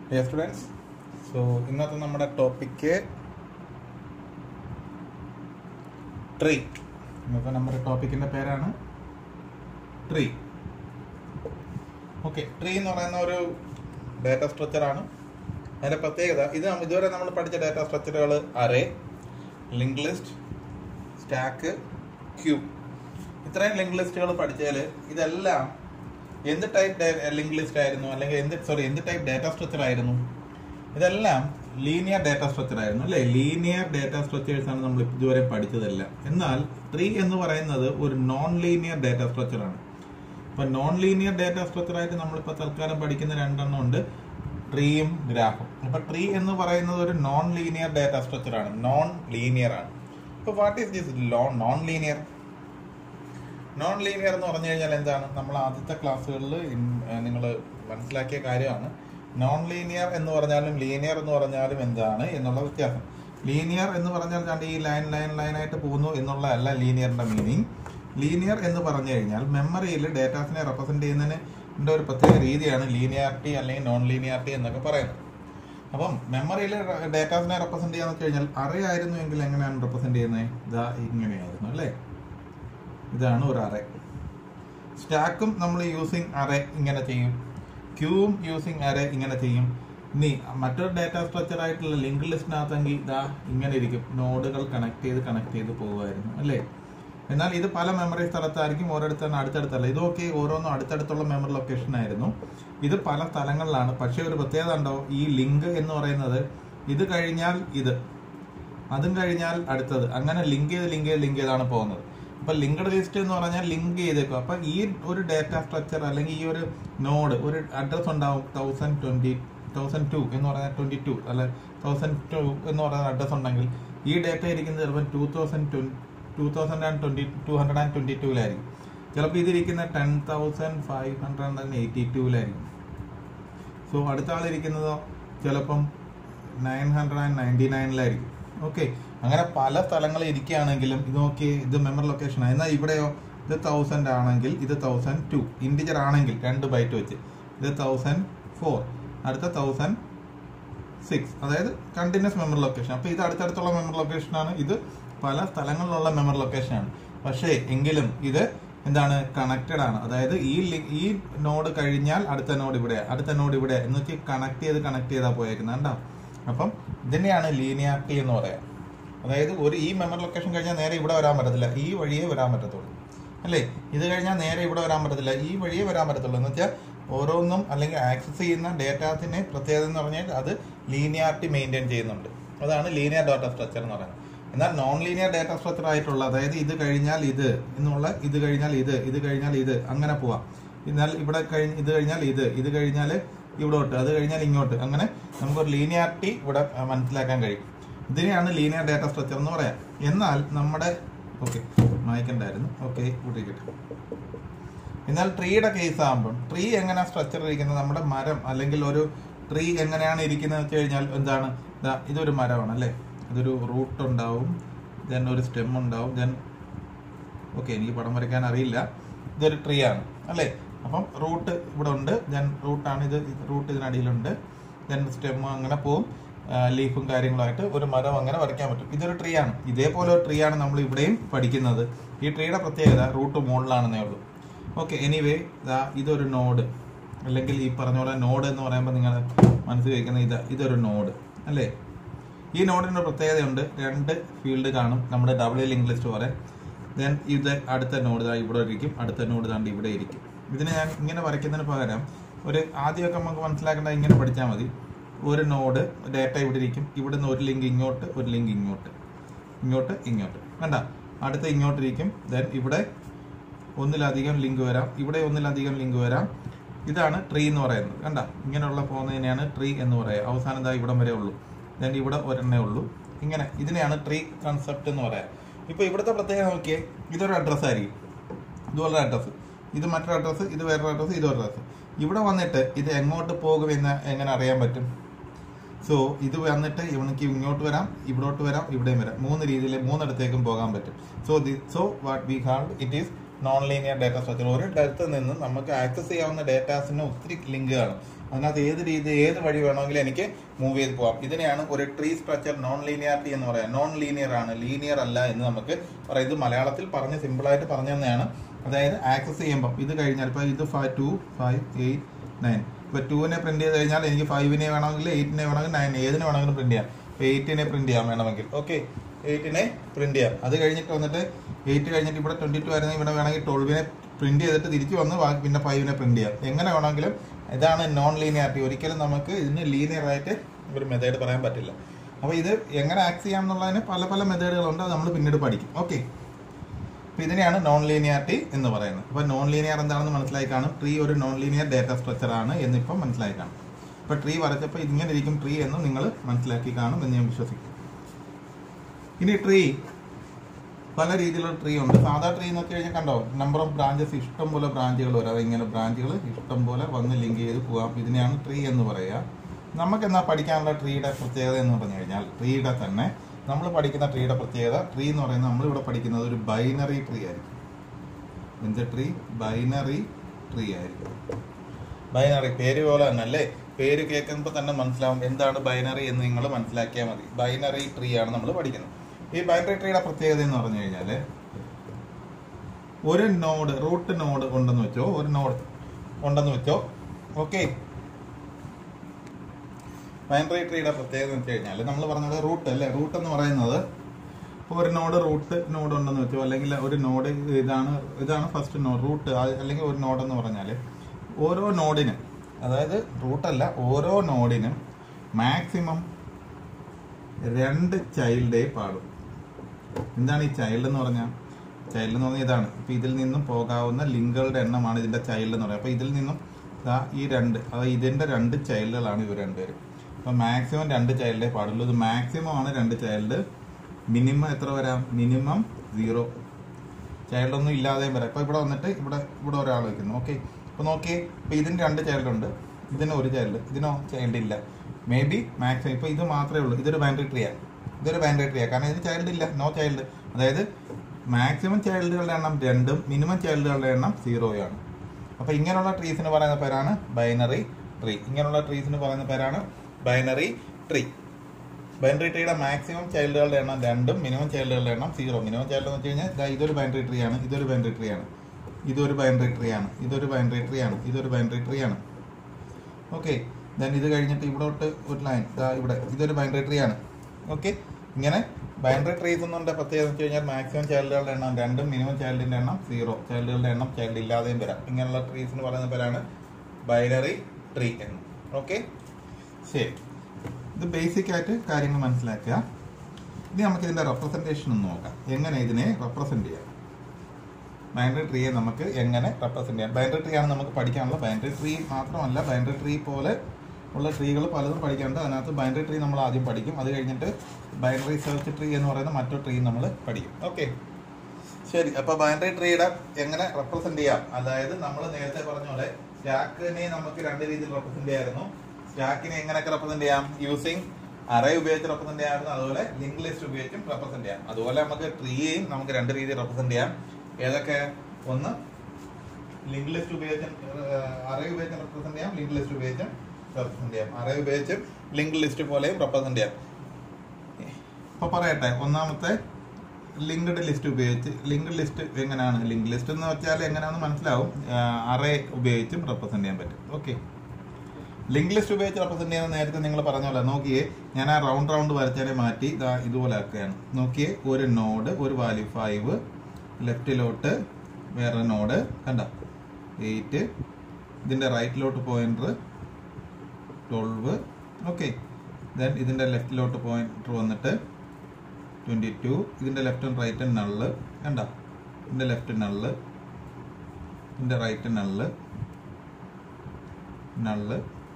dear students so ഇന്നത്തെ നമ്മുടെ topic tree ഇന്നത്തെ നമ്മുടെ ടോപ്പിക്കിന്റെ പേരാണ് ട്രീ ഓക്കെ ട്രീ എന്ന് പറയുന്ന ഒരു ഡാറ്റ സ്ട്രക്ചറാണ് അതിന്റെ പ്രത്യേകത ഇത് നമ്മ- ഇതുവരെ നമ്മൾ പഠിച്ച ഡാറ്റ സ്ട്രക്ചറുകൾ array link list stack queue ഇത്രയും ലിങ്ക് ലിസ്റ്റുകൾ പഠിച്ചാൽ ഇതെല്ലാം എന്ത് ടൈപ്പ് ലിങ്ക് ലിസ്റ്റ് ആയിരുന്നു അല്ലെങ്കിൽ എന്ത് സോറി എന്ത് ടൈപ്പ് ഡാറ്റ സ്ട്രക്ചർ ആയിരുന്നു ഇതെല്ലാം ലീനിയർ ഡാറ്റ സ്ട്രക്ചർ ആയിരുന്നു അല്ലേ ലീനിയർ ഡാറ്റ സ്ട്രക്ചേഴ്സ് ആണ് നമ്മൾ ഇതുവരെ പഠിച്ചതെല്ലാം എന്നാൽ ട്രീ എന്ന് പറയുന്നത് ഒരു നോൺ ലീനിയർ ഡാറ്റ സ്ട്രക്ചർ ആണ് ഇപ്പൊ നോൺ ലീനിയർ ഡാറ്റ സ്ട്രക്ചർ ആയിട്ട് നമ്മളിപ്പോ തൽക്കാലം പഠിക്കുന്ന രണ്ടെണ്ണം ഉണ്ട് ട്രീയും ഗ്രാഫും അപ്പൊ ട്രീ എന്ന് പറയുന്നത് ഒരു നോൺ ലീനിയർ ഡാറ്റ സ്ട്രക്ചർ ആണ് നോൺ ലീനിയർ ആണ് അപ്പൊ what is this non linear non linear എന്ന് പറഞ്ഞു കഴിഞ്ഞാൽ എന്താണ് നമ്മൾ ആദ്യത്തെ ക്ലാസ്സുകളിൽ നിങ്ങൾ മനസ്സിലാക്കിയ കാര്യമാണ് നോൺ ലീനിയർ എന്ന് പറഞ്ഞാലും ലീനിയർ എന്ന് പറഞ്ഞാലും എന്താണ് എന്നുള്ള വ്യത്യാസം ലീനിയർ എന്ന് പറഞ്ഞാൽ കണ്ട് ഈ ലൈൻ ലൈൻ ലൈൻ ആയിട്ട് പോകുന്നു എന്നുള്ളതല്ല ലീനിയറിന്റെ മീനിങ് ലീനിയർ എന്ന് പറഞ്ഞു കഴിഞ്ഞാൽ മെമ്മറിയിൽ ഡേറ്റാസിനെ റെപ്രസെന്റ് ചെയ്യുന്നതിന് ന്റെ ഒരു പ്രത്യേക രീതിയാണ് ലീനിയാരിറ്റി അല്ലെങ്കിൽ നോൺ ലീനിയാരിറ്റി എന്നൊക്കെ പറയുന്നത് അപ്പം മെമ്മറിയിൽ ഡേറ്റാസിനെ റെപ്രസെന്റ് ചെയ്യാന്ന് വെച്ച് കഴിഞ്ഞാൽ അറേ ആയിരുന്നു എങ്കിൽ എങ്ങനെയാണ് റെപ്രസെന്റ് ചെയ്യുന്നത് ഇതാ ഇങ്ങനെയായിരുന്നു അല്ലേ ഇതാണ് ഒരു അറേ സ്റ്റാക്കും നമ്മൾ യൂസിങ് അറേ ഇങ്ങനെ ചെയ്യും ക്യൂവും യൂസിങ് അറേ ഇങ്ങനെ ചെയ്യും ഇനി മറ്റൊരു ഡാറ്റ സ്ട്രക്ചർ ആയിട്ടുള്ള ലിങ്ക് ലിസ്റ്റിനകത്തെങ്കിൽ ഇതാ ഇങ്ങനെ ഇരിക്കും നോഡുകൾ കണക്ട് ചെയ്ത് കണക്ട് ചെയ്ത് പോകുമായിരുന്നു അല്ലേ എന്നാൽ ഇത് പല മെമ്മറി സ്ഥലത്തായിരിക്കും ഓരോരുത്തരും അടുത്തടുത്തല്ല ഇതൊക്കെ ഓരോന്നും അടുത്തടുത്തുള്ള മെമ്മറി ലൊക്കേഷൻ ആയിരുന്നു ഇത് പല സ്ഥലങ്ങളിലാണ് പക്ഷേ ഒരു പ്രത്യേകത ഉണ്ടോ ഈ ലിങ്ക് എന്ന് പറയുന്നത് ഇത് കഴിഞ്ഞാൽ ഇത് അതും കഴിഞ്ഞാൽ അടുത്തത് അങ്ങനെ ലിങ്ക് ചെയ്ത് ലിങ്ക് ചെയ്ത് ലിങ്ക് ചെയ്താണ് പോകുന്നത് അപ്പൊ ലിങ്ക്ഡ് ലിസ്റ്റ് എന്ന് പറഞ്ഞാൽ ലിങ്ക് ചെയ്തേക്കും അപ്പൊ ഈ ഒരു ഡാറ്റ സ്ട്രക്ചർ അല്ലെങ്കിൽ ഈ ഒരു നോഡ് ഒരു അഡ്രസ് ഉണ്ടാവും തൗസൻഡ് ട്വന്റി തൗസൻഡ് ടു എന്ന് പറഞ്ഞാൽ ട്വന്റി ടു അല്ലെ തൗസൻഡ് ടു എന്ന് പറയുന്ന അഡ്രസ് ഉണ്ടെങ്കിൽ ഈ ഡാറ്റ ഇരിക്കുന്നത് ചിലപ്പോൾ two thousand two thousand and twenty two hundred and twenty ടൂലായിരിക്കും ചിലപ്പോൾ ഇതിരിക്കുന്ന ten thousand five hundred and eighty ടൂലായിരിക്കും സോ അടുത്ത ആളിരിക്കുന്നതോ ചിലപ്പം നയൻ ഹൺഡ്രഡ് ആൻഡ് നയൻറ്റി നയനിലായിരിക്കും ഓക്കെ അങ്ങനെ പല സ്ഥലങ്ങളിൽ ഇരിക്കുകയാണെങ്കിലും ഇത് നോക്കി ഇത് മെമ്മറി ലൊക്കേഷൻ എന്നാൽ ഇവിടെയോ ഇത് തൗസൻഡ് ആണെങ്കിൽ ഇത് തൗസൻഡ് ടു ഇൻഡിജർ ആണെങ്കിൽ രണ്ട് ബൈറ്റ് വെച്ച് ഇത് തൗസൻഡ് ഫോർ അടുത്ത തൗസൻഡ് സിക്സ് അതായത് കണ്ടിന്യൂസ് മെമ്മറി ലൊക്കേഷൻ അപ്പൊ ഇത് അടുത്തടുത്തുള്ള മെമ്മറി ലൊക്കേഷൻ ആണ് ഇത് പല സ്ഥലങ്ങളിലുള്ള മെമ്മറി ലൊക്കേഷൻ ആണ് പക്ഷേ എങ്കിലും ഇത് എന്താണ് കണക്റ്റഡ് ആണ് അതായത് ഈ ലി- ഈ നോഡ് കഴിഞ്ഞാൽ അടുത്ത നോഡ് ഇവിടെ അടുത്ത നോഡ് ഇവിടെ എന്ന് വെച്ചാൽ കണക്ട് ചെയ്ത് കണക്ട് ചെയ്താ പോയേക്കുന്നത് കണ്ടോ അപ്പം ഇതിനെയാണ് ലീനിയാരിറ്റി എന്ന് പറയാം അതായത് ഒരു ഈ മെമ്മറി ലൊക്കേഷൻ കഴിഞ്ഞാൽ നേരെ ഇവിടെ വരാൻ പറ്റത്തില്ല ഈ വഴിയേ വരാൻ പറ്റത്തുള്ളൂ അല്ലേ ഇത് കഴിഞ്ഞാൽ നേരെ ഇവിടെ വരാൻ പറ്റത്തില്ല ഈ വഴിയേ വരാൻ പറ്റത്തുള്ളൂ എന്ന് വെച്ചാൽ ഓരോന്നും അല്ലെങ്കിൽ ആക്സസ് ചെയ്യുന്ന ഡേറ്റാസിന്റെ പ്രത്യേകത എന്ന് പറഞ്ഞാൽ അത് ലീനിയാരിറ്റി മെയിൻറ്റെയിൻ ചെയ്യുന്നുണ്ട് അതാണ് ലീനിയർ ഡാറ്റ സ്ട്രക്ചർ എന്ന് പറയുന്നത് എന്നാൽ നോൺ ലീനിയർ ഡാറ്റ സ്ട്രക്ചർ ആയിട്ടുള്ള അതായത് ഇത് കഴിഞ്ഞാൽ ഇത് എന്നുള്ള ഇത് കഴിഞ്ഞാൽ ഇത് ഇത് കഴിഞ്ഞാൽ ഇത് അങ്ങനെ പോവാം എന്നാൽ ഇവിടെ കഴിഞ്ഞ് ഇത് കഴിഞ്ഞാൽ ഇത് ഇത് കഴിഞ്ഞാൽ ഇവിടോട്ട് അത് കഴിഞ്ഞാൽ ഇങ്ങോട്ട് അങ്ങനെ നമുക്കൊരു ലീനിയാരിറ്റി ഇവിടെ ആ, മനസ്സിലാക്കാൻ കഴിയും ഇതിനെയാണ് ലീനിയർ ഡാറ്റ സ്ട്രക്ചർ എന്ന് പറയാം എന്നാൽ നമ്മുടെ ഓക്കെ മായ്ക്കണ്ടായിരുന്നു ഓക്കെ കൂട്ടിക്കിട്ടും എന്നാൽ ട്രീയുടെ കേസ് ആകുമ്പോൾ ട്രീ എങ്ങനെ സ്ട്രക്ചർ ഇരിക്കുന്നത് നമ്മുടെ മരം അല്ലെങ്കിൽ ഒരു ട്രീ എങ്ങനെയാണ് ഇരിക്കുന്നത് വെച്ച് കഴിഞ്ഞാൽ എന്താണ് ദാ ഇതൊരു മരമാണ് അല്ലേ ഇതൊരു റൂട്ട് ഉണ്ടാവും ദെൻ ഒരു സ്റ്റെം ഉണ്ടാവും ദെൻ ഓക്കെ എനിക്ക് പടം വരയ്ക്കാൻ അറിയില്ല ഇതൊരു ട്രീ ആണ് അല്ലേ അപ്പം റൂട്ട് ഇവിടെ ഉണ്ട് ദെൻ റൂട്ടാണ് ഇത് റൂട്ട് ഇതിനടിയിലുണ്ട് ദെൻ സ്റ്റെം അങ്ങനെ പോവും ലീഫും കാര്യങ്ങളുമായിട്ട് ഒരു മരം അങ്ങനെ വരയ്ക്കാൻ പറ്റും ഇതൊരു ട്രീ ആണ് ഇതേപോലെ ഒരു ട്രീ ആണ് നമ്മൾ ഇവിടെയും പഠിക്കുന്നത് ഈ ട്രീയുടെ പ്രത്യേകത റൂട്ട് മുകളിലാണെന്നേ ഉള്ളൂ ഓക്കെ എനിവേ ഇതൊരു നോഡ് അല്ലെങ്കിൽ ഈ പറഞ്ഞ പോലെ നോഡ് എന്ന് പറയുമ്പോൾ നിങ്ങൾ മനസ്സിൽ വയ്ക്കുന്ന ഇത് ഇതൊരു നോഡ് അല്ലേ ഈ നോഡിന് പ്രത്യേകതയുണ്ട് രണ്ട് ഫീൽഡ് കാണും നമ്മുടെ ഡബിൾ ലിങ്ക് ലിസ്റ്റ് പോലെ ദെൻ ഇത് അടുത്ത നോഡ് ദാ ഇവിടെ ഇരിക്കും അടുത്ത നോഡ് ദാണ്ട് ഇവിടെ ഇരിക്കും ഇതിന് ഞാൻ ഇങ്ങനെ വരയ്ക്കുന്നതിന് പകരം ഒരു ആദ്യമൊക്കെ നമുക്ക് മനസ്സിലാക്കേണ്ട ഇങ്ങനെ പഠിച്ചാൽ മതി ഒരു നോഡ് ഡേറ്റ ഇവിടെ ഇരിക്കും ഇവിടുന്ന് ഒരു ലിങ്ക് ഇങ്ങോട്ട് ഒരു ലിങ്ക് ഇങ്ങോട്ട് ഇങ്ങോട്ട് ഇങ്ങോട്ട് കണ്ട അടുത്ത ഇങ്ങോട്ട് ഇരിക്കും ദെൻ ഇവിടെ ഒന്നിലധികം ലിങ്ക് വരാം ഇവിടെ ഒന്നിലധികം ലിങ്ക് വരാം ഇതാണ് ട്രീ എന്ന് പറയുന്നത് കണ്ട ഇങ്ങനെയുള്ള പോകുന്നതിനെയാണ് ട്രീ എന്ന് പറയുക അവസാനം ഇതാ ഇവിടം വരെ ഉള്ളൂ ദെൻ ഇവിടെ ഒരെണ്ണേ ഉള്ളൂ ഇങ്ങനെ ഇതിനെയാണ് ട്രീ കൺസെപ്റ്റ് എന്ന് പറയാം ഇപ്പൊ ഇവിടുത്തെ പ്രത്യേകത നോക്കിയേ ഇതൊരു അഡ്രസ്സ് ആയിരിക്കും ഇതുപോലൊരു അഡ്രസ്സ് ഇത് മറ്റൊരു അഡ്രസ്സ് ഇത് വേറൊരു അഡ്രസ്സ് ഇതൊരു അഡ്രസ്സ് ഇവിടെ വന്നിട്ട് ഇത് എങ്ങോട്ട് പോകുമെന്ന് എങ്ങനെ അറിയാൻ പറ്റും സോ ഇത് വന്നിട്ട് ഇവനക്ക് ഇങ്ങോട്ട് വരാം ഇവിടോട്ട് വരാം ഇവിടെയും വരാം മൂന്ന് രീതിയിൽ മൂന്നിടത്തേക്കും പോകാൻ പറ്റും so the so what we call it is non linear data structure ഒരു ഡെൽത്ത് നിന്ന് നമുക്ക് ആക്സസ് ചെയ്യാവുന്ന ഡേറ്റാസിന് ഒത്തിരി ലിങ്ക് കാണും അതിനകത്ത് ഏത് രീതി ഏത് വഴി വേണമെങ്കിലും എനിക്ക് മൂവ് ചെയ്ത് പോകാം ഇതിനെയാണ് ഒരു ട്രീ സ്ട്രക്ചർ നോൺ ലീനിയാരിറ്റി എന്ന് പറയാം നോൺ ലീനിയർ ആണ് ലീനിയർ അല്ല എന്ന് നമുക്ക് പറയാം ഇത് മലയാളത്തിൽ പറഞ്ഞ് സിമ്പിളായിട്ട് പറഞ്ഞു തന്നെയാണ് അതായത് ആക്സസ് ചെയ്യുമ്പോൾ ഇത് കഴിഞ്ഞാൽ ഇപ്പോൾ ഇത് five two five eight nine ഇപ്പോൾ ടൂവിനെ പ്രിന്റ് ചെയ്ത് കഴിഞ്ഞാൽ എനിക്ക് ഫൈവിനെ വേണമെങ്കിൽ എയ്റ്റിനെ വേണമെങ്കിൽ നയൻ ഏതിനെ വേണമെങ്കിലും പ്രിന്റ് ചെയ്യാം ഇപ്പോൾ എയ്റ്റിനെ പ്രിന്റ് ചെയ്യാം വേണമെങ്കിൽ ഓക്കെ എയ്റ്റിനെ പ്രിന്റ് ചെയ്യാം അത് കഴിഞ്ഞിട്ട് വന്നിട്ട് എയ്റ്റ് കഴിഞ്ഞിട്ട് ഇവിടെ ട്വന്റി ടു ആയിരുന്നു ഇവിടെ വേണമെങ്കിൽ ട്വൽവിനെ പ്രിന്റ് ചെയ്തിട്ട് തിരിച്ചു വന്ന് ബാക്കി പിന്നെ ഫൈവിനെ പ്രിന്റ് ചെയ്യാം എങ്ങനെ വേണമെങ്കിലും ഇതാണ് നോൺ ലീനിയാരിറ്റി ഒരിക്കലും നമുക്ക് ഇതിന് ലീനിയർ ആയിട്ട് ഒരു മെത്തേഡ് പറയാൻ പറ്റില്ല അപ്പോൾ ഇത് എങ്ങനെ ആക്സ് ചെയ്യാം എന്നുള്ളതിന് പല പല മെത്തേഡുകളുണ്ട് അത് നമ്മൾ പിന്നീട് പഠിക്കും ഓക്കെ അപ്പോൾ ഇതിനെയാണ് നോൺ ലീനിയാരിറ്റി എന്ന് പറയുന്നത് അപ്പോൾ നോൺ ലീനിയർ എന്താണെന്ന് മനസ്സിലായി കാണും ട്രീ ഒരു നോൺ ലീനിയർ ഡാറ്റ സ്ട്രക്ചർ ആണ് എന്നിപ്പം മനസ്സിലായി കാണും ഇപ്പോൾ ട്രീ വരച്ചപ്പോൾ ഇങ്ങനെ ഇരിക്കും ട്രീ എന്ന് നിങ്ങൾ മനസ്സിലാക്കി കാണും എന്ന് ഞാൻ വിശ്വസിക്കും ഇനി ട്രീ പല രീതിയിലുള്ള ട്രീ ഉണ്ട് സാധാ ട്രീ എന്ന് വെച്ച് കഴിഞ്ഞാൽ കണ്ടോ നമ്പർ ഓഫ് ബ്രാഞ്ചസ് ഇഷ്ടം പോലെ ബ്രാഞ്ചുകൾ വരാം ഇങ്ങനെ ബ്രാഞ്ചുകൾ ഇഷ്ടം പോലെ വന്ന് ലിങ്ക് ചെയ്ത് പോകാം ഇതിനെയാണ് ട്രീ എന്ന് പറയുക നമുക്ക് എന്നാ പഠിക്കാനുള്ള ട്രീയുടെ പ്രത്യേകത എന്ന് പറഞ്ഞു കഴിഞ്ഞാൽ ട്രീയുടെ തന്നെ നമ്മൾ പഠിക്കുന്ന ട്രീയുടെ പ്രത്യേകത ട്രീ എന്ന് പറയുന്നത് നമ്മളിവിടെ പഠിക്കുന്നത് ഒരു ബൈനറി ട്രീ ആയിരിക്കും എന്ത് ട്രീ ബൈനറി ട്രീ ആയിരിക്കും ബൈനറി പേര് പോലെ തന്നെ അല്ലേ പേര് കേൾക്കുമ്പോൾ തന്നെ മനസ്സിലാവും എന്താണ് ബൈനറി എന്ന് നിങ്ങൾ മനസ്സിലാക്കിയാൽ മതി ബൈനറി ട്രീ ആണ് നമ്മൾ പഠിക്കുന്നത് ഈ ബൈനറി ട്രീയുടെ പ്രത്യേകത എന്ന് പറഞ്ഞു കഴിഞ്ഞാൽ ഒരു നോഡ് റൂട്ട് നോഡ് ഉണ്ടെന്ന് വെച്ചോ ഒരു നോഡ് ഉണ്ടെന്ന് വെച്ചോ ഓക്കെ ബൈനറി ട്രീയുടെ പ്രത്യേകത എന്ന് വെച്ച് കഴിഞ്ഞാൽ നമ്മൾ പറഞ്ഞത് റൂട്ട് അല്ലേ റൂട്ട് എന്ന് പറയുന്നത് ഇപ്പോൾ ഒരു നോഡ് റൂട്ട് നോഡ് ഉണ്ടെന്ന് വെച്ചോ അല്ലെങ്കിൽ ഒരു നോഡ് ഇതാണ് ഇതാണ് ഫസ്റ്റ് നോഡ് റൂട്ട് അല്ലെങ്കിൽ ഒരു നോഡ് എന്ന് പറഞ്ഞാൽ ഓരോ നോഡിനും അതായത് റൂട്ടല്ല ഓരോ നോഡിനും മാക്സിമം രണ്ട് ചൈൽഡേ പാടും എന്താണ് ഈ ചൈൽഡ് എന്ന് പറഞ്ഞാൽ ചൈൽഡ് എന്ന് പറഞ്ഞാൽ ഇതാണ് ഇപ്പൊ ഇതിൽ നിന്നും പോകാവുന്ന ലിങ്കുകളുടെ എണ്ണമാണ് ഇതിന്റെ ചൈൽഡ് എന്ന് പറയുന്നത് അപ്പൊ ഇതിൽ നിന്നും ദാ ഈ രണ്ട് അതായത് ഇതിന്റെ രണ്ട് ചൈൽഡുകളാണ് ഇവർ രണ്ടുപേരും അപ്പൊ മാക്സിമം രണ്ട് ചൈൽഡേ പാടുള്ളൂ ഇത് മാക്സിമം ആണ് രണ്ട് ചൈൽഡ് മിനിമം എത്ര വരാം മിനിമം സീറോ ചൈൽഡ് ഒന്നും ഇല്ലാതെയും വരാം ഇപ്പൊ ഇവിടെ വന്നിട്ട് ഇവിടെ ഇവിടെ ഒരാൾ വെക്കുന്നു ഓക്കെ ഇപ്പൊ നോക്കിയേ ഇപ്പൊ ഇതിന് രണ്ട് ചൈൽഡ് ഉണ്ട് ഇതിന് ഒരു ചൈൽഡ് ഇതിനോ ചൈൽഡ് ഇല്ല മേ ബി മാക്സിമം ഇപ്പൊ ഇത് മാത്രമേ ഉള്ളൂ ഇതൊരു ബാൻഡറി ട്രീയാണ് ഇതൊരു ബാൻഡറി ട്രീയാണ് കാരണം ഇതിന് ചൈൽഡ് ഇല്ല നോ ചൈൽഡ് അതായത് മാക്സിമം ചൈൽഡുകളുടെ എണ്ണം രണ്ടും മിനിമം ചൈൽഡുകളുടെ എണ്ണം സീറോയാണ് അപ്പൊ ഇങ്ങനെയുള്ള ട്രീസിന് പറയുന്ന പേരാണ് ബൈനറി ട്രീ ഇങ്ങനെയുള്ള ട്രീസിന് പറയുന്ന പേരാണ് ബൈനറി ട്രീ ബൈനറി ട്രീയുടെ മാക്സിമം ചൈൽഡുകളുടെ എണ്ണം രണ്ടും മിനിമം ചൈൽഡുകളുടെ എണ്ണം സീറോ മിനിമം ചൈൽഡ് എന്ന് വെച്ച് കഴിഞ്ഞാൽ ദാ ഇതൊരു ബൈനറി ട്രീ ആണ് ഇതൊരു ബൈനറി ട്രീ ആണ് ഇതൊരു ബൈനറി ട്രീ ആണ് ഇതൊരു ബൈനറി ട്രീ ആണ് ഇതൊരു ബൈനറി ട്രീ ആണ് ഓക്കെ ദെൻ ഇത് കഴിഞ്ഞിട്ട് ഇവിടോട്ട് ഒരു ലൈൻ ഇവിടെ ഇതൊരു ബൈനറി ട്രീ ആണ് ഓക്കെ ഇങ്ങനെ ബൈനറി ട്രീസ് എന്നുണ്ട് പ്രത്യേകത എന്ന് വെച്ച് കഴിഞ്ഞാൽ മാക്സിമം ചൈൽഡുകളുടെ എണ്ണം രണ്ടും മിനിമം ചൈൽഡിന്റെ എണ്ണം സീറോ ചൈൽഡുകളുടെ എണ്ണം ചൈൽഡ് ഇല്ലാതെയും വരാം ഇങ്ങനെയുള്ള ട്രീസിന് പറയുന്ന പേരാണ് ബൈനറി ട്രീ എന്ന് ഓക്കെ ശരി ഇത് ബേസിക് ആയിട്ട് കാര്യങ്ങൾ മനസ്സിലാക്കുക ഇനി നമുക്ക് ഇതിന്റെ റെപ്രസെന്റേഷൻ ഒന്ന് നോക്കാം എങ്ങനെ ഇതിനെ റെപ്രസെന്റ് ചെയ്യാം ബൈനറി ട്രീയെ നമുക്ക് എങ്ങനെ റെപ്രസെന്റ് ചെയ്യാം ബൈനറി ട്രീ ആണ് നമുക്ക് പഠിക്കാനുള്ള ബൈനറി ട്രീ മാത്രമല്ല ബൈനറി ട്രീ പോലെ ഉള്ള ട്രീകൾ പലതും പഠിക്കാനുണ്ട് അതിനകത്ത് ബൈനറി ട്രീ നമ്മൾ ആദ്യം പഠിക്കും അത് കഴിഞ്ഞിട്ട് ബൈനറി സെർച്ച് ട്രീ എന്ന് പറയുന്ന മറ്റൊരു ട്രീ നമ്മൾ പഠിക്കും ഓക്കെ ശരി അപ്പൊ ബൈനറി ട്രീയുടെ എങ്ങനെ റെപ്രസെന്റ് ചെയ്യാം അതായത് നമ്മൾ നേരത്തെ പറഞ്ഞ പോലെ സ്റ്റാക്കിനെ നമുക്ക് രണ്ട് രീതിയിൽ റെപ്രസെന്റ് ചെയ്യായിരുന്നു സ്റ്റാക്കിനെ എങ്ങനെയൊക്കെ റെപ്രസെന്റ് ചെയ്യാം യൂസിങ് അറേ ഉപയോഗിച്ച് റെപ്രസെന്റ് ചെയ്യാമായിരുന്നു അതുപോലെ ലിങ്ക് ലിസ്റ്റ് ഉപയോഗിച്ചും റെപ്രസെന്റ് ചെയ്യാം അതുപോലെ നമുക്ക് ട്രീയെയും നമുക്ക് രണ്ട് രീതിയിൽ റെപ്രസെന്റ് ചെയ്യാം ഏതൊക്കെ ഒന്ന് ലിങ്ക് ലിസ്റ്റ് ഉപയോഗിച്ച് അറേ ഉപയോഗിച്ച് റെപ്രസെന്റ് ചെയ്യാം ലിങ്ക് ലിസ്റ്റ് ഉപയോഗിച്ച് റെപ്രസെന്റ് ചെയ്യാം അറേ ഉപയോഗിച്ച് ലിങ്ക് ലിസ്റ്റ് പോലെയും റെപ്രസെന്റ് ചെയ്യാം ഇപ്പൊ പറയട്ടെ ഒന്നാമത്തെ ലിങ്ക്ഡ് ലിസ്റ്റ് ഉപയോഗിച്ച് ലിങ്ക്ഡ് ലിസ്റ്റ് എങ്ങനെയാണ് ലിങ്ക് ലിസ്റ്റ് എന്ന് വെച്ചാൽ എങ്ങനെയാണെന്ന് മനസ്സിലാവും അറേ ഉപയോഗിച്ചും റെപ്രസെന്റ് ചെയ്യാൻ പറ്റും ഓക്കെ ലിങ്ക് ലിസ്റ്റ് ഉപയോഗിച്ച് റെപ്രസെന്റ് ചെയ്യുന്ന നേരത്തെ നിങ്ങൾ പറഞ്ഞ പോലെ നോക്കിയേ ഞാൻ ആ റൗണ്ട് റൗണ്ട് വരച്ചതിനെ മാറ്റി ഇതാ ഇതുപോലെ ആക്കുകയാണ് നോക്കിയേ ഒരു നോഡ് ഒരു വാല്യൂ ഫൈവ് ലെഫ്റ്റിലോട്ട് വേറെ നോഡ് കണ്ട എയ്റ്റ് ഇതിന്റെ റൈറ്റിലോട്ട് പോയിന്റർ ട്വൽവ് ഓക്കെ ദെൻ ഇതിന്റെ ലെഫ്റ്റിലോട്ട് പോയിന്റർ വന്നിട്ട് ട്വന്റി ടു ഇതിന്റെ ലെഫ്റ്റും റൈറ്റും നള്ള് കണ്ട ഇതിന്റെ ലെഫ്റ്റ് നള്ള് ഇതിന്റെ റൈറ്റ് നള്ള് നള്ള്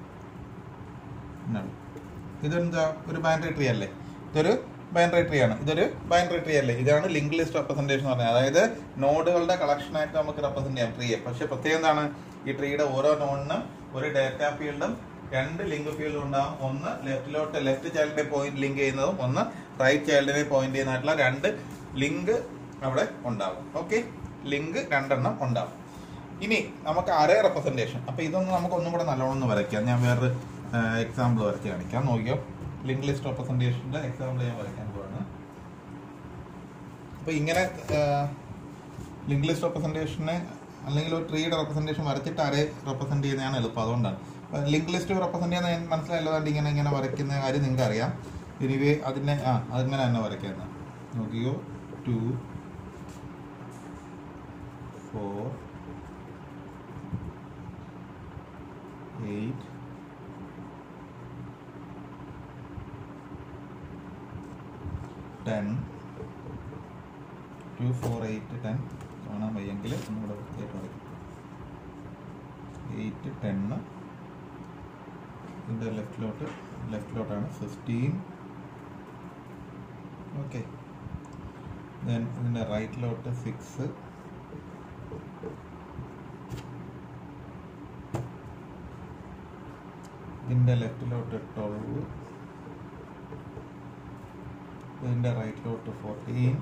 നൾ ഇതെന്താ ഒരു ബൈനറി ട്രീ അല്ലേ ഇതൊരു ബൈനറി ട്രീ ആണ് ഇതൊരു ബൈനറി ട്രീ അല്ലേ ഇതാണ് ലിങ്ക് ലിസ്റ്റ് റെപ്രസെന്റേഷൻ എന്ന് പറഞ്ഞത് അതായത് നോഡുകളുടെ കളക്ഷൻ ആയിട്ട് നമുക്ക് റെപ്രസെന്റ് ചെയ്യാം ട്രീയെ പക്ഷെ പ്രത്യേകം എന്താണ് ഈ ട്രീയുടെ ഓരോ നോഡിനും ഒരു ഡാറ്റ ഫീൽഡും രണ്ട് ലിങ്ക് ഫീൽഡും ഉണ്ടാവും ഒന്ന് ലെഫ്റ്റിലോട്ട് ലെഫ്റ്റ് ചൈൽഡിനെ പോയിന്റ് ലിങ്ക് ചെയ്യുന്നതും ഒന്ന് റൈറ്റ് ചൈൽഡിനെ പോയിന്റ് ചെയ്യുന്നതായിട്ടുള്ള രണ്ട് ലിങ്ക് അവിടെ ഉണ്ടാവും ഓക്കെ ലിങ്ക് രണ്ടെണ്ണം ഉണ്ടാവും ഇനി നമുക്ക് അറേ റെപ്രസെന്റേഷൻ അപ്പൊ ഇതൊന്ന് നമുക്ക് ഒന്നും കൂടെ നല്ലോണം ഒന്ന് വരയ്ക്കാം ഞാൻ വേറൊരു എക്സാമ്പിൾ വരച്ച് കാണിക്കാം നോക്കിയോ ലിങ്ക് ലിസ്റ്റ് റെപ്രസെന്റേഷന്റെ എക്സാമ്പിൾ ഞാൻ വരയ്ക്കാൻ പോവാണ് അപ്പൊ ഇങ്ങനെ ലിങ്ക് ലിസ്റ്റ് റെപ്രസെന്റേഷന് അല്ലെങ്കിൽ ഒരു ട്രീയുടെ റെപ്രസെന്റേഷൻ വരച്ചിട്ട് അറേ റെപ്രസെന്റ് ചെയ്യുന്നതാണ് എളുപ്പം അതുകൊണ്ടാണ് ലിങ്ക് ലിസ്റ്റ് റെപ്രസെന്റ് ചെയ്യുന്ന ഞാൻ മനസ്സിലായല്ലാണ്ട് ഇങ്ങനെ ഇങ്ങനെ വരയ്ക്കുന്ന കാര്യം നിങ്ങൾക്ക് അറിയാം എനിവേ അതിനെ ആ അതിങ്ങനെ തന്നെ വരയ്ക്കുന്നത് നോക്കിയോ two four eight ten two four eight ten കാണാൻ വയ്യെങ്കിൽ ഒന്നുകൂടെ വൃത്തിയായിട്ട് വരയ്ക്കും എയ്റ്റ് ടെന്ന് ഇതിൻ്റെ ലെഫ്റ്റിലോട്ട് ലെഫ്റ്റിലോട്ടാണ് ഫിഫ്റ്റീൻ ഓക്കെ ദെൻ ഇതിൻ്റെ റൈറ്റിലോട്ട് സിക്സ് ഇതിൻ്റെ ലെഫ്റ്റിലോട്ട് ട്വൽവ് ഇതിൻ്റെ റൈറ്റിലോട്ട് ഫോർട്ടീൻ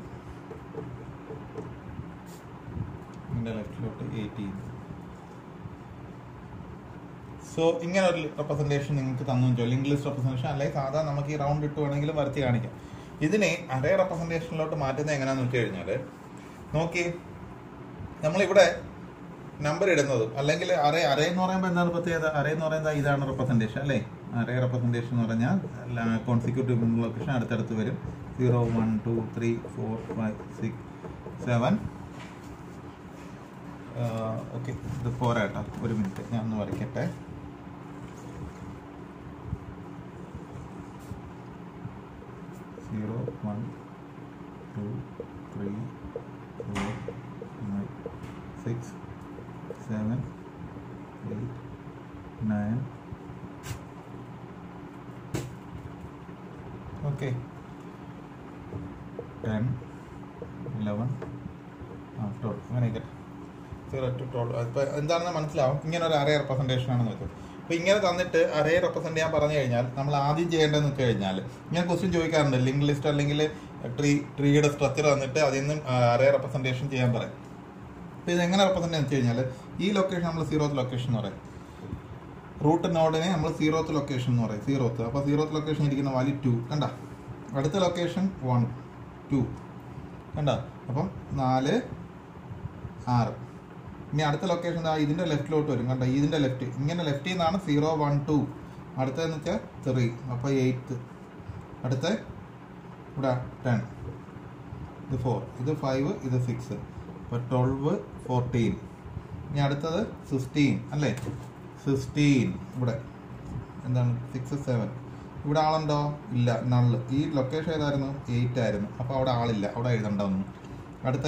ഇതിൻ്റെ ലെഫ്റ്റിലോട്ട് എയ്റ്റീൻ സോ ഇങ്ങനെ ഒരു റെപ്രസെന്റേഷൻ നിങ്ങൾക്ക് തന്നു വെച്ചോ ലിങ്ക് ലിസ്റ്റ് റെപ്രസെന്റേഷൻ അല്ലെങ്കിൽ സാധാരണ നമുക്ക് ഈ റൗണ്ട് ഇട്ട് വേണമെങ്കിലും വരച്ച് കാണിക്കാം ഇതിനെ അതേ റെപ്രസെന്റേഷനിലോട്ട് മാറ്റുന്നത് എങ്ങനെയാണെന്ന് വെച്ച് കഴിഞ്ഞാൽ നോക്കി നമ്മളിവിടെ നമ്പർ ഇടുന്നത് അല്ലെങ്കിൽ അറേ അറേ എന്ന് പറയുമ്പോൾ എന്താണ് പ്രത്യേകത അറേ എന്ന് പറയുന്നത് ഇതാണ് റെപ്രസെന്റേഷൻ അല്ലേ അറേ റെപ്രസെന്റേഷൻ എന്ന് പറഞ്ഞാൽ കോൺസിക്യൂട്ടീവ് ലൊക്കേഷൻ അടുത്തടുത്ത് വരും zero one two three four five six seven okay ഇത് പോരാട്ടോ ഒരു മിനിറ്റ് ഞാൻ ഒന്ന് വരയ്ക്കട്ടെ zero one two three four five six seven eight nine okay ten eleven ആ ട്വൽവ് അങ്ങനെയൊക്കെ സീറോ ടു ട്വൽവ് അപ്പോൾ എന്താണെന്ന് മനസ്സിലാവും ഇങ്ങനെ ഒരു അറേ റെപ്രസെൻറ്റേഷൻ ആണെന്ന് വെച്ചു അപ്പോൾ ഇങ്ങനെ തന്നിട്ട് അറേ റെപ്രസെൻറ്റ് ചെയ്യാൻ പറഞ്ഞു കഴിഞ്ഞാൽ നമ്മൾ ആദ്യം ചെയ്യേണ്ടതെന്ന് വെച്ച് കഴിഞ്ഞാൽ ഞാൻ ക്വസ്റ്റ്യൻ ചോദിക്കാറുണ്ട് ലിങ്ക് ലിസ്റ്റ് അല്ലെങ്കിൽ ട്രീ ട്രീയുടെ സ്ട്രക്ചർ തന്നിട്ട് അതിൽ നിന്ന് അറേ റെപ്രസെൻറ്റേഷൻ ചെയ്യാൻ പറയും അപ്പോൾ ഇത് എങ്ങനെ റെപ്രസെൻറ്റ് എന്ന് വെച്ച് കഴിഞ്ഞാൽ ഈ ലൊക്കേഷൻ നമ്മൾ സീറോത്ത് ലൊക്കേഷൻ എന്ന് പറയും റൂട്ട് നോഡിനെ നമ്മൾ സീറോത്ത് ലൊക്കേഷൻ എന്ന് പറയും സീറോത്ത് അപ്പോൾ സീറോത്ത് ലൊക്കേഷൻ ഇരിക്കുന്ന വാല്യൂ ടു കണ്ട അടുത്ത ലൊക്കേഷൻ വൺ ടു കണ്ട അപ്പം നാല് ആറ് ഇനി അടുത്ത ലൊക്കേഷൻ ദാ ഇതിന്റെ ലെഫ്റ്റിലോട്ട് വരും കണ്ടോ ഇതിന്റെ ലെഫ്റ്റ് ഇങ്ങനെ ലെഫ്റ്റിൽ നിന്നാണ് സീറോ വൺ ടു അടുത്തതെന്ന് വെച്ചാൽ ത്രീ അപ്പോൾ എയ്ത്ത് അടുത്ത ഇവിടെ ടെൻ ഇത് ഫോർ ഇത് ഫൈവ് ഇത് സിക്സ് അപ്പോൾ ട്വൽവ് ഫോർട്ടീൻ ഇനി അടുത്തത് സിക്സ്റ്റീൻ അല്ലേ സിക്സ്റ്റീൻ ഇവിടെ എന്താണ് സിക്സ് സെവൻ ഇവിടെ ആളുണ്ടോ ഇല്ല നള്ള് ഈ ലൊക്കേഷൻ ഏതായിരുന്നു എയ്റ്റ് ആയിരുന്നു അപ്പോൾ അവിടെ ആളില്ല അവിടെ എഴുതണ്ട ഒന്നും അടുത്ത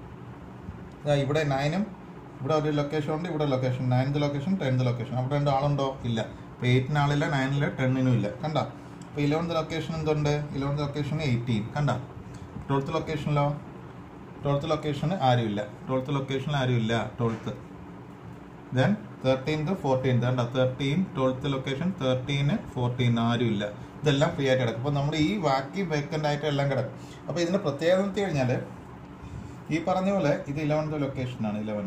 ദാ ഇവിടെ നയനും ഇവിടെ ഒരു ലൊക്കേഷൻ ഉണ്ട് ഇവിടെ location ninth location tenth location അവിടെ രണ്ട് ആളുണ്ടോ ഇല്ല അപ്പോൾ എയ്റ്റിന് ആളില്ല നയനില്ല ടെന്നിനും ഇല്ല കണ്ട അപ്പോൾ ഇലവൻത്ത് ലൊക്കേഷൻ എന്തുണ്ട് ഇലവൻത്ത് ലൊക്കേഷൻ എയ്റ്റീൻ കണ്ട ട്വൽത്ത് ലൊക്കേഷനിലോ ട്വൽത്ത് ലൊക്കേഷന് ആരുമില്ല ട്വൽത്ത് ലൊക്കേഷനിൽ ആരുമില്ല ട്വൽത്ത് ദെൻ തേർട്ടീൻത്ത് ഫോർട്ടീൻത്ത് കണ്ട തേർട്ടീൻ ട്വൽത്ത് ലൊക്കേഷൻ തേർട്ടീന് ഫോർട്ടീൻ ആരുമില്ല ഇതെല്ലാം ഫ്രീ ആയിട്ട് കിടക്കും അപ്പോൾ നമ്മൾ ഈ ബാക്കി വേക്കൻ്റ് ആയിട്ട് എല്ലാം കിടക്കും അപ്പോൾ ഇതിന്റെ പ്രത്യേകത എന്ന് വെച്ച് കഴിഞ്ഞാൽ ഈ പറഞ്ഞ പോലെ ഇത് ഇലവൻത്ത് ലൊക്കേഷനാണ് ഇലവൻ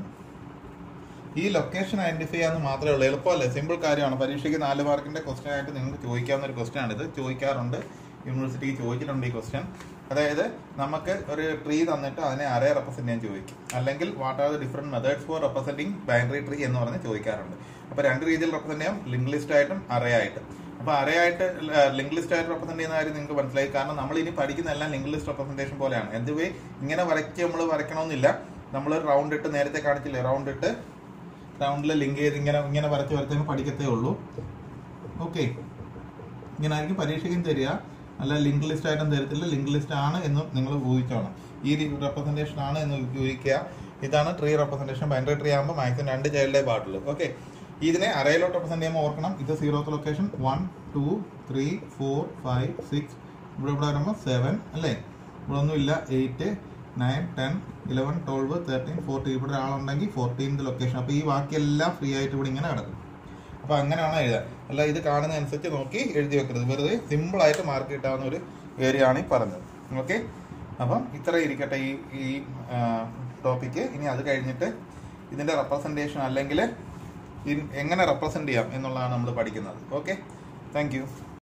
ഈ ലൊക്കേഷൻ ഐഡന്റിഫൈ ചെയ്യാന്ന് മാത്രമേ ഉള്ളൂ എളുപ്പമല്ലേ സിമ്പിൾ കാര്യമാണ് പരീക്ഷയ്ക്ക് നാല് മാർക്കിന്റെ ക്വസ്റ്റ്യൻ ആയിട്ട് നിങ്ങൾക്ക് ചോദിക്കാവുന്ന ഒരു ക്വസ്റ്റ്യൻ ആണ് ഇത് ചോദിക്കാറുണ്ട് യൂണിവേഴ്സിറ്റിക്ക് ചോദിച്ചിട്ടുണ്ട് ഈ ക്വസ്റ്റ്യൻ അതായത് നമുക്ക് ഒരു ട്രീ തന്നിട്ട് അതിനെ അറേ റെപ്രസെന്റ് ചെയ്യാൻ ചോദിക്കും അല്ലെങ്കിൽ what are the different methods for representing binary tree എന്ന് പറഞ്ഞ് ചോദിക്കാറുണ്ട് അപ്പൊ രണ്ട് രീതിയിൽ റെപ്രസെന്റ് ചെയ്യാം ലിങ്ക് ലിസ്റ്റ് ആയിട്ടും അറേ ആയിട്ടും അപ്പൊ അറേ ആയിട്ട് ലിങ്ക് ലിസ്റ്റ് ആയിട്ട് റെപ്രസെന്റ് ചെയ്യുന്ന കാര്യം നിങ്ങൾക്ക് മനസ്സിലായി കാരണം നമ്മൾ ഇനി പഠിക്കുന്ന എല്ലാം ലിങ്ക് ലിസ്റ്റ് റെപ്രസെന്റേഷൻ പോലെയാണ് എന്തുവേ ഇങ്ങനെ വരയ്ക്ക് നമ്മൾ വരയ്ക്കണമെന്നില്ല നമ്മൾ റൗണ്ട് ഇട്ട് നേരത്തെ കാണിച്ചില്ലേ റൗണ്ട് ഇട്ട് റൗണ്ടിൽ ലിങ്ക് ചെയ്ത് ഇങ്ങനെ ഇങ്ങനെ വരച്ച് വരച്ച് പഠിക്കത്തേ ഉള്ളൂ ഓക്കെ ഇങ്ങനെ ആയിരിക്കും പരീക്ഷയ്ക്കും തരിക അല്ല ലിങ്ക് ലിസ്റ്റ് ആയിട്ടും തരത്തില്ല ലിങ്ക് ലിസ്റ്റ് ആണ് എന്ന് നിങ്ങൾ ഊഹിച്ചോണം ഈ റെപ്രസെന്റേഷൻ ആണ് എന്ന് ഊഹിക്കുക ഇതാണ് ട്രീ റെപ്രസെന്റേഷൻ ബൈനറി ട്രീ ആകുമ്പോൾ മാക്സിമം രണ്ട് ചൈൽഡേ പാടുള്ളൂ ഓക്കെ ഇതിനെ അറയിലോട്ട് റെപ്രസെന്റ് ചെയ്യുമ്പോൾ ഓർക്കണം ഇത് zeroth location one two three four five six ഇവിടെ ഇവിടെ വരുമ്പോൾ സെവൻ അല്ലേ ഇവിടെ ഒന്നുമില്ല eight nine ten eleven twelve thirteen fourteen ഇവിടെ ഒരാളുണ്ടെങ്കിൽ ഫോർട്ടീൻത് ലൊക്കേഷൻ അപ്പോൾ ഈ ബാക്കിയെല്ലാം ഫ്രീ ആയിട്ട് ഇവിടെ ഇങ്ങനെ കിടക്കും അപ്പോൾ അങ്ങനെയാണ് എഴുതാൻ അല്ല ഇത് കാണുന്ന അനുസരിച്ച് നോക്കി എഴുതി വെക്കരുത് വെറുതെ സിമ്പിൾ ആയിട്ട് മാർക്ക് കിട്ടാവുന്ന ഒരു ഏരിയ ആണ് ഈ പറഞ്ഞത് ഓക്കെ അപ്പം ഇത്ര ഇരിക്കട്ടെ ഈ ഈ ടോപ്പിക്ക് ഇനി അത് കഴിഞ്ഞിട്ട് ഇതിൻ്റെ റെപ്രസെൻറ്റേഷൻ അല്ലെങ്കിൽ ഇൻ- എങ്ങനെ റെപ്രസെൻറ്റ് ചെയ്യാം എന്നുള്ളതാണ് നമ്മൾ പഠിക്കുന്നത് ഓക്കെ താങ്ക് യു